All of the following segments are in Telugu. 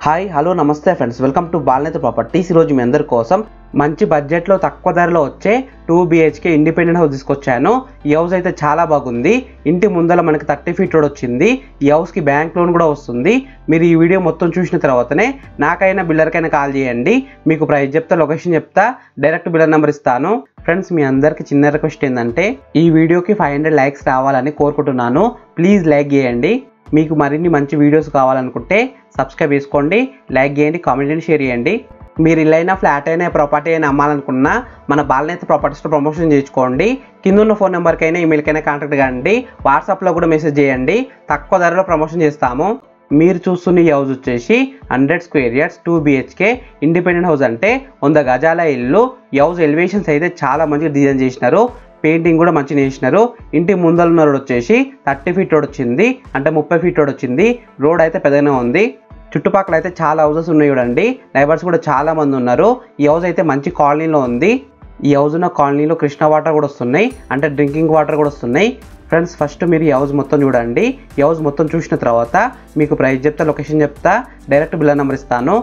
hi hello namaste friends welcome to Balanetha properties ఈరోజు మీ అందరి కోసం మంచి బడ్జెట్లో తక్కువ ధరలో వచ్చే టూ బిహెచ్కే ఇండిపెండెంట్ హౌస్ తీసుకొచ్చాను ఈ హౌస్ అయితే చాలా బాగుంది ఇంటి ముందర మనకి థర్టీ ఫీట్ రోడ్ వచ్చింది ఈ హౌస్కి బ్యాంక్ లోన్ కూడా వస్తుంది మీరు ఈ వీడియో మొత్తం చూసిన తర్వాతనే నాకైనా బిల్లర్కైనా కాల్ చేయండి మీకు ప్రైస్ చెప్తా లొకేషన్ చెప్తా డైరెక్ట్ బిల్లర్ నెంబర్ ఇస్తాను ఫ్రెండ్స్ మీ అందరికి చిన్న రిక్వెస్ట్ ఏంటంటే ఈ వీడియోకి ఫైవ్ హండ్రెడ్ లైక్స్ రావాలని కోరుకుంటున్నాను ప్లీజ్ లైక్ చేయండి మీకు మరిన్ని మంచి వీడియోస్ కావాలనుకుంటే సబ్స్క్రైబ్ చేసుకోండి లైక్ చేయండి కామెంట్ చేయండి షేర్ చేయండి మీరు ఇల్లు అయినా ఫ్లాట్ అయినా ప్రాపర్టీ అయినా అమ్మాలనుకున్నా మన బాలనేత ప్రాపర్టీస్లో ప్రమోషన్ చేయించుకోండి కింద ఉన్న ఫోన్ నెంబర్కైనా ఈమెయిల్కైనా కాంటాక్ట్ కాండి వాట్సాప్లో కూడా మెసేజ్ చేయండి తక్కువ ధరలో ప్రమోషన్ చేస్తాము మీరు చూస్తున్న ఈ హౌస్ వచ్చేసి hundred square yards two BHK independent house అంటే వంద గజాల ఇల్లు ఈ హౌస్ ఎలివేషన్స్ అయితే చాలా మంచిగా డిజైన్ చేసినారు పెయింటింగ్ కూడా మంచిగా వేసినారు ఇంటి ముందర ఉన్న రోడ్ వచ్చేసి థర్టీ ఫీట్ రోడ్ వచ్చింది అంటే ముప్పై ఫీట్ రోడ్ వచ్చింది రోడ్ అయితే పెద్దగానే ఉంది చుట్టుపక్కల అయితే చాలా హౌసెస్ ఉన్నాయి చూడండి నైబర్స్ కూడా చాలా మంది ఉన్నారు ఈ హౌస్ అయితే మంచి కాలనీలో ఉంది ఈ హౌస్ ఉన్న కాలనీలో కృష్ణ వాటర్ కూడా వస్తున్నాయి అంటే డ్రింకింగ్ వాటర్ కూడా వస్తున్నాయి ఫ్రెండ్స్ ఫస్ట్ మీరు ఈ హౌస్ మొత్తం చూడండి ఈ హౌస్ మొత్తం చూసిన తర్వాత మీకు ప్రైస్ చెప్తా లొకేషన్ చెప్తా డైరెక్ట్ బిల్ నెంబర్ ఇస్తాను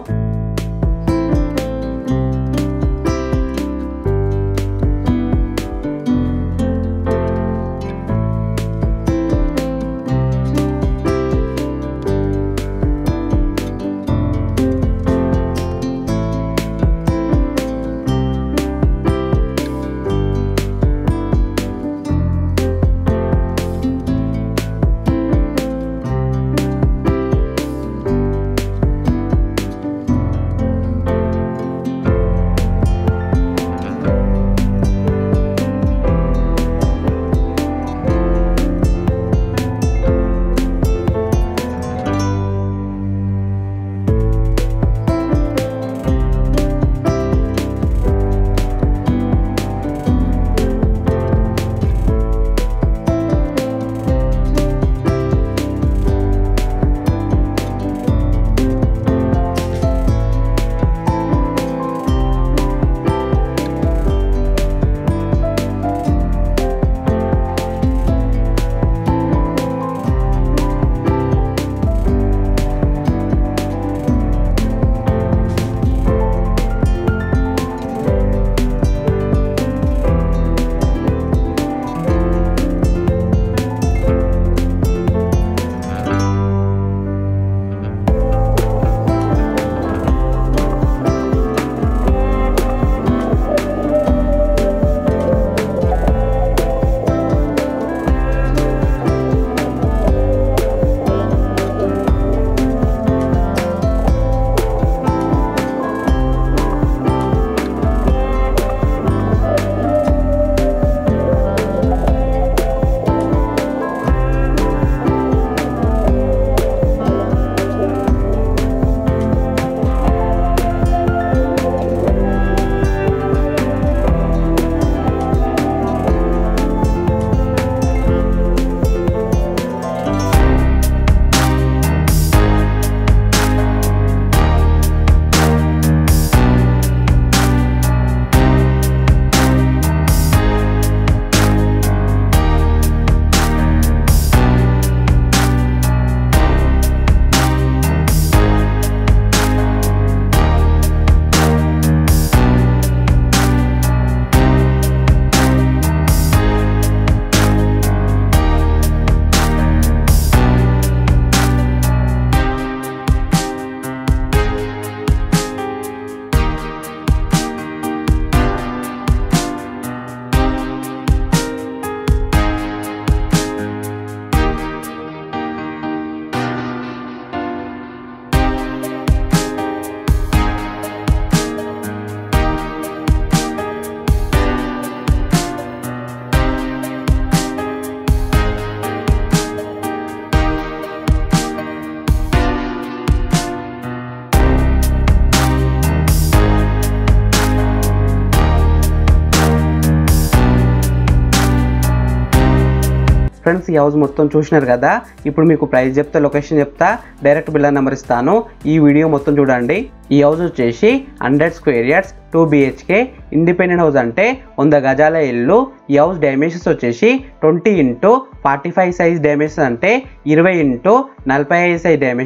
ఫ్రెండ్స్ ఈ హౌస్ మొత్తం చూసినారు కదా ఇప్పుడు మీకు ప్రైస్ చెప్తా లొకేషన్ చెప్తా డైరెక్ట్ బిల్లర్ నెంబర్ ఇస్తాను ఈ వీడియో మొత్తం చూడండి ఈ హౌస్ వచ్చేసి hundred square yards two BHK independent house అంటే వంద గజాల ఇల్లు ఈ హౌస్ డైమెన్షన్స్ వచ్చేసి twenty into forty five size dimensions అంటే ఇరవై ఇంటూ నలభై ఐదు సైజ్ డైమెన్షన్స్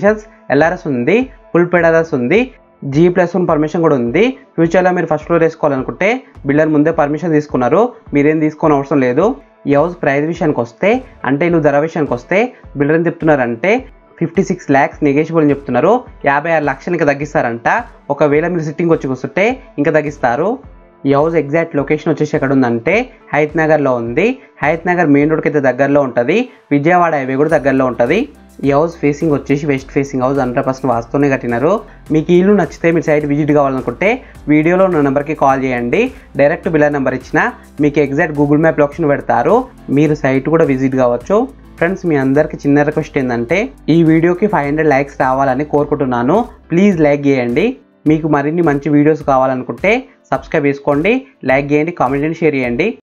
ఎల్ఆర్ఎస్ ఉంది ఫుల్ పెడాదర్స్ ఉంది జీ ప్లస్ వన్ పర్మిషన్ కూడా ఉంది ఫ్యూచర్లో మీరు ఫస్ట్ ఫ్లోర్ వేసుకోవాలనుకుంటే బిల్డర్ ముందే పర్మిషన్ తీసుకున్నారు మీరేం తీసుకోని అవసరం లేదు ఈ హౌస్ ప్రైస్ విషయానికి వస్తే అంటే వీళ్ళు ధర విషయానికి వస్తే బిల్డర్ ఏం చెప్తున్నారంటే ఫిఫ్టీ సిక్స్ ల్యాక్స్ నెగేషియబుల్ అని చెప్తున్నారు యాభై ఆరు లక్షలు ఇంకా తగ్గిస్తారంట ఒకవేళ మీరు సిట్టింగ్ వచ్చి కూర్చుంటే ఇంకా తగ్గిస్తారు ఈ హౌస్ ఎగ్జాక్ట్ లొకేషన్ వచ్చేసి ఎక్కడ ఉందంటే హైత్ నగర్లో ఉంది హైత్ నగర్ మెయిన్ రోడ్కి అయితే దగ్గరలో ఉంటుంది విజయవాడ హైవే కూడా దగ్గరలో ఉంటుంది ఈ హౌస్ ఫేసింగ్ వచ్చేసి west facing house hundred percent వాస్తవనే కట్టినారు మీకు ఈ ఇల్లు నచ్చితే మీరు సైట్ విజిట్ కావాలనుకుంటే వీడియోలో ఉన్న నెంబర్కి కాల్ చేయండి డైరెక్ట్ బిల్లర్ నెంబర్ ఇచ్చిన మీకు ఎగ్జాక్ట్ గూగుల్ మ్యాప్ లొకేషన్ పెడతారు మీరు సైట్ కూడా విజిట్ కావచ్చు ఫ్రెండ్స్ మీ అందరికి చిన్న రిక్వెస్ట్ ఏంటంటే ఈ వీడియోకి ఫైవ్ హండ్రెడ్ లైక్స్ రావాలని కోరుకుంటున్నాను ప్లీజ్ లైక్ చేయండి మీకు మరిన్ని మంచి వీడియోస్ కావాలనుకుంటే సబ్స్క్రైబ్ చేసుకోండి లైక్ చేయండి కామెంట్ చేయండి షేర్ చేయండి